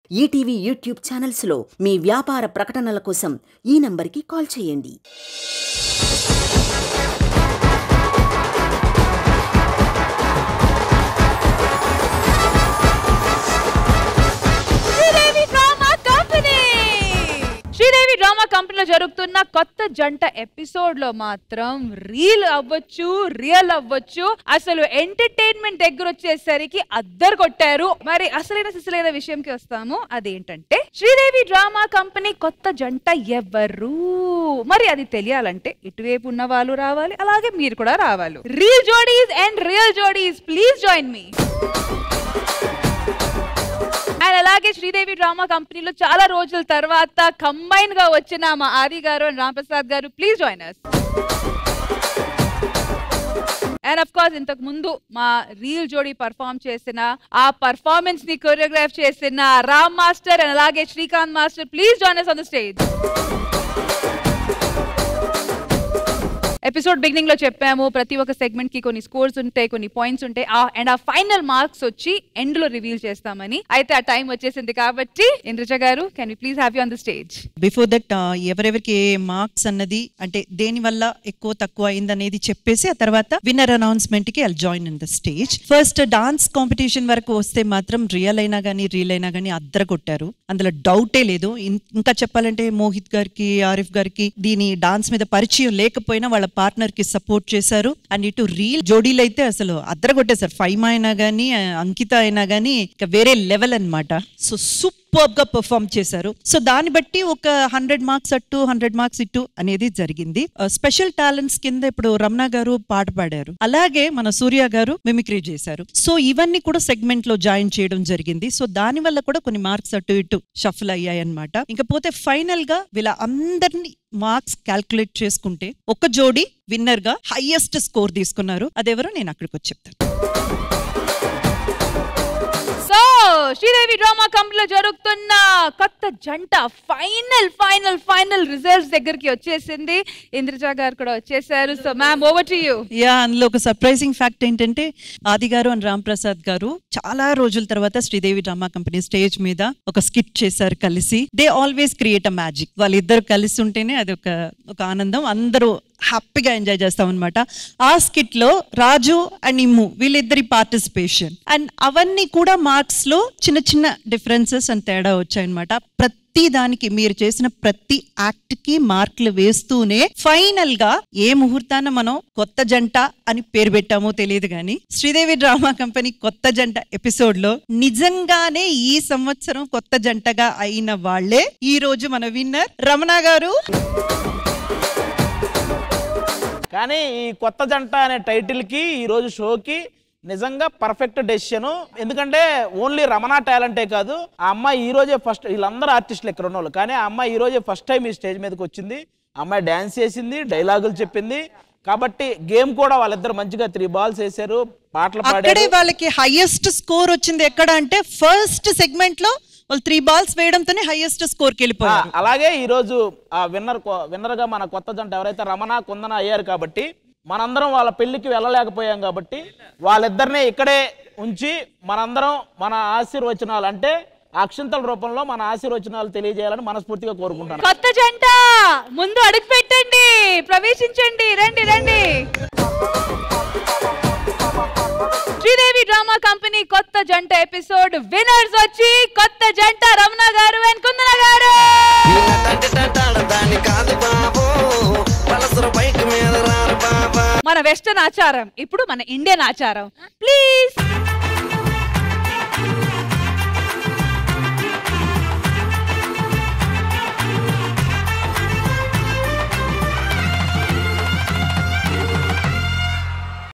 ETV YouTube ఛానల్స్లో మీ వ్యాపార ప్రకటనల కోసం ఈ నంబర్కి కాల్ చేయండి Sridevi drama company Sridevi drama కంపెనీలో జరుగుతున్న కొత్త జంట ఎపిసోడ్ లో మాత్రం రీల్ అవ్వచ్చు రియల్ అవ్వచ్చు అసలు ఎంటర్టైన్మెంట్ దగ్గర వచ్చేసరికి అద్దరు కొట్టారు మరి అసలైన సిసలైన విషయంకి వస్తాము అదేంటంటే శ్రీదేవి డ్రామా కంపెనీ కొత్త జంట ఎవరు మరి అది తెలియాలంటే ఇటువైపు ఉన్న వాళ్ళు రావాలి అలాగే మీరు కూడా రావాలి real jodis and real jodis please join మీ అండ్ అలాగే శ్రీదేవి డ్రామా కంపెనీలో చాలా రోజుల తర్వాత కంబైన్ గా వచ్చిన మా ఆది గారు and Ramprasad garu please join us and of course ఇంతకు ముందు మా రీల్ జోడీ పర్ఫామ్ చేసిన ఆ పర్ఫార్మెన్స్ ని కొరియోగ్రాఫ్ చేసిన రామ్ మాస్టర్ అండ్ అలాగే Srikanth master please join us on the stage episode beginning లో చెప్పాము ప్రతి ఒక్క సెగ్మెంట్ కి కొన్ని స్కోర్స్ ఉంటాయి కొన్ని పాయింట్స్ ఉంటాయి అండ్ ఆ ఫైనల్ మార్క్స్ వచ్చి ఎండ్ లో రివీల్ చేస్తామని అయితే ఆ టైం వచ్చేసింది కాబట్టి Indraja garu can you please have you on the stage before that ఎవరెవరికి ఏ మార్క్స్ అన్నది అంటే దేని వల్ల ఎక్కువ తక్కువ అయింది అనేది చెప్పేసి ఆ తర్వాత విన్నర్ అనౌన్స్మెంట్ కి I join in the stage first dance competition వరకు వస్తే మాత్రం రియల్ అయినా కానీ రీల్ అయినా కానీ అద్దర కొట్టారు అందులో డౌటే లేదు ఇం- ఇంకా చెప్పాలంటే మోహిత్ గారికి ఆరిఫ్ గారికి దీని డాన్స్ మీద పరిచయం లేకపోయినా వాళ్ళ పార్ట్నర్ కి సపోర్ట్ చేశారు అండ్ ఇటు రీల్ జోడీలు అయితే అసలు అద్దర కొట్టేశారు ఫైమా అయినా కానీ అంకిత అయినా కానీ ఇక వేరే లెవెల్ అన్నమాట సో సూపర్ గా పర్ఫామ్ చేశారు సో దాన్ని బట్టి ఒక హండ్రెడ్ మార్క్స్ అట్టు హండ్రెడ్ మార్క్స్ ఇటు అనేది జరిగింది స్పెషల్ టాలెంట్స్ కింద ఇప్పుడు రమణ గారు పాట పాడారు అలాగే మన సూర్య గారు మిమిక్రీ చేశారు సో ఇవన్నీ కూడా సెగ్మెంట్ లో జాయిన్ చేయడం జరిగింది సో దాని వల్ల కూడా కొన్ని మార్క్స్ అటు ఇటు షఫల్ అయ్యాయి అనమాట ఇంకపోతే ఫైనల్ గా వీళ్ళ అందరినీ మార్క్స్ క్యాల్కులేట్ చేసుకుంటే ఒక జోడీ విన్నర్ గా హైయెస్ట్ స్కోర్ తీసుకున్నారు అదెవరో నేను అక్కడికి వచ్చి చెప్తాను సో శ్రీదేవి డ్రామా కంపెనీలో జరుగుతున్న కొత్త జంట ఫైనల్ ఫైనల్ ఫైనల్ రిజల్ట్స్ దగ్గరికి వచ్చేసింది ఇంద్రజ గారు కూడా వచ్చేసారు so ma'am over to you yeah అందులో ఒక సర్ప్రైజింగ్ ఫ్యాక్ట్ ఏంటంటే ఆది గారు అండ్ రామ్ ప్రసాద్ గారు చాలా రోజుల తర్వాత శ్రీదేవి డ్రామా కంపెనీ స్టేజ్ మీద ఒక స్కిట్ చేశారు కలిసి they always create a magic వాళ్ళిద్దరు కలిసి ఉంటేనే అది ఒక ఒక ఆనందం అందరూ హ్యాపీగా ఎంజాయ్ చేస్తాం అనమాట ఆ స్కిట్ లో రాజు అండ్ ఇమ్ము వీళ్ళిద్దరి పార్టిసిపేషన్ అండ్ అవన్నీ కూడా మార్క్స్ లో చిన్న చిన్న డిఫరెన్సెస్ అండ్ తేడా వచ్చాయన్నమాట ప్రతి దానికి మీరు చేసిన ప్రతి యాక్ట్ కి మార్కులు వేస్తూనే ఫైనల్ గా ఏ ముహూర్తాన మనం కొత్త జంట అని పేరు పెట్టామో తెలియదు కానీ శ్రీదేవి డ్రామా కంపెనీ కొత్త జంట ఎపిసోడ్ లో నిజంగానే ఈ సంవత్సరం కొత్త జంటగా అయిన వాళ్ళే ఈ రోజు మన విన్నర్ రమణ గారు కానీ ఈ కొత్త జంట అనే టైటిల్ కి ఈ రోజు షోకి నిజంగా పర్ఫెక్ట్ డెసిషన్ ఎందుకంటే ఓన్లీ రమణ టాలెంటే కాదు ఆ అమ్మాయి ఈ రోజే ఫస్ట్ వీళ్ళందరూ ఆర్టిస్టులు ఇక్కడ ఉన్నోళ్ళు కానీ ఆ అమ్మాయి ఈ రోజే ఫస్ట్ టైం ఈ స్టేజ్ మీదకి వచ్చింది ఆ అమ్మాయి డ్యాన్స్ చేసింది డైలాగులు చెప్పింది కాబట్టి గేమ్ కూడా వాళ్ళిద్దరు మంచిగా త్రీ బాల్స్ వేసారు పాటలు అక్కడే పాడారు వాళ్ళకి హైయెస్ట్ స్కోర్ వచ్చింది ఎక్కడ అంటే ఫస్ట్ సెగ్మెంట్ లో వాళ్ళు త్రీ బాల్స్ వేయడంతోనే హైయెస్ట్ స్కోర్ కి ఆ, వెళ్ళిపోయారు అలాగే ఈ రోజు ఆ విన్నర్ విన్నర్ గా మన కొత్త జంట ఎవరైతే రమణ కుందన అయ్యారు కాబట్టి మనందరం వాళ్ళ పెళ్లికి వెళ్ళలేకపోయాం కాబట్టి వాళ్ళిద్దరిని ఇక్కడే ఉంచి మనందరం మన ఆశీర్వచనాలు అంటే అక్షంతల రూపంలో మన ఆశీర్వచనాలు తెలియజేయాలని మనస్ఫూర్తిగా కోరుకుంటాను కొత్త జంట ముందు అడుగు పెట్టండి ప్రవేశించండి రండి రండి శ్రీదేవి డ్రామా కంపెనీ కొత్త జంట ఎపిసోడ్ విన్నర్స్ వచ్చి కొత్త జంట రమణ గారు అండ్ కుందన గారు దాని కాదు బాబు పలసరు బైక్ మీద రారు బాబా మన వెస్టర్న్ ఆచారం ఇప్పుడు మన ఇండియన్ ఆచారం ప్లీజ్